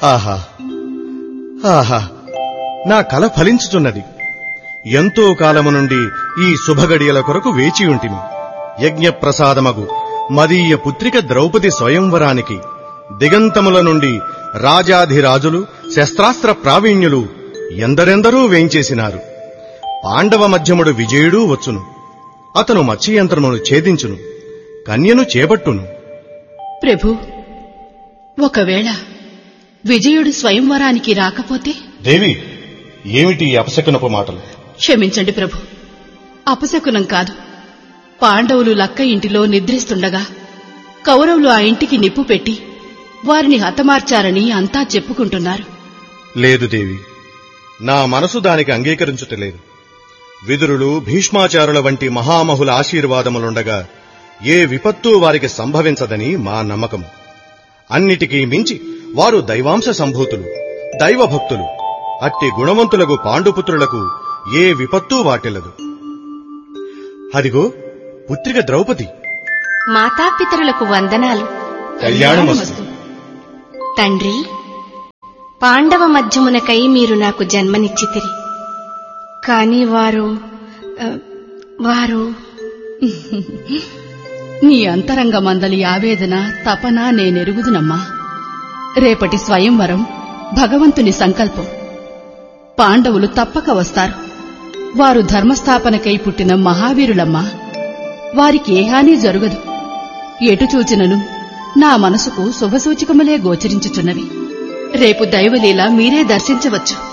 ఆహా ఆహా నా కల ఫలించుచున్నది ఎంతో కాలము నుండి ఈ శుభగడియల కొరకు వేచియుంటిమి యజ్ఞప్రసాదమగు మదీయ పుత్రిక ద్రౌపది స్వయంవరానికి దిగంతముల నుండి రాజాధిరాజులు శస్త్రాస్త్ర ప్రావీణ్యులు ఎందరెందరూ వేంచేసినారు పాండవ మధ్యముడు విజయుడూ వచ్చును అతను మత్స్యయంత్రమును ఛేదించును కన్యను చేపట్టును ప్రభు ఒకవేళ విజయుడు స్వయంవరానికి రాకపోతే దేవి ఏమిటి ఈ అపశకునపు మాటలు క్షమించండి ప్రభు అపశకునం కాదు పాండవులు లక్క ఇంటిలో నిద్రిస్తుండగా కౌరవులు ఆ ఇంటికి నిప్పు పెట్టి వారిని హతమార్చారని అంతా చెప్పుకుంటున్నారు లేదు దేవి నా మనసు దానికి అంగీకరించుటలేదు విదురులు భీష్మాచారుల వంటి మహామహుల ఆశీర్వాదములుండగా ఏ విపత్తు వారికి సంభవించదని మా నమ్మకం అన్నిటికీ మించి వారు దైవాంశ సంభూతులు దైవభక్తులు అట్టి గుణవంతులకు పాండుపుత్రులకు ఏ విపత్తు వాటిల్లదు అదిగో పుత్రిక ద్రౌపది మాతాపితరులకు వందనాలు కళ్యాణమస్తు తండ్రి పాండవ మధ్యమునకై మీరు నాకు జన్మనిచ్చితిరి కాని వారు ఆ, వారు నీ అంతరంగమందలి ఆవేదన తపన నేనెరుగుదునమ్మా రేపటి స్వయంవరం భగవంతుని సంకల్పం పాండవులు తప్పక వస్తారు వారు ధర్మస్థాపనకై పుట్టిన మహావీరులమ్మా వారికి ఏ హాని జరుగదు ఎటు చూచినను నా మనసుకు శుభసూచకములే గోచరించుచున్నవి రేపు దైవలీల మీరే దర్శించవచ్చు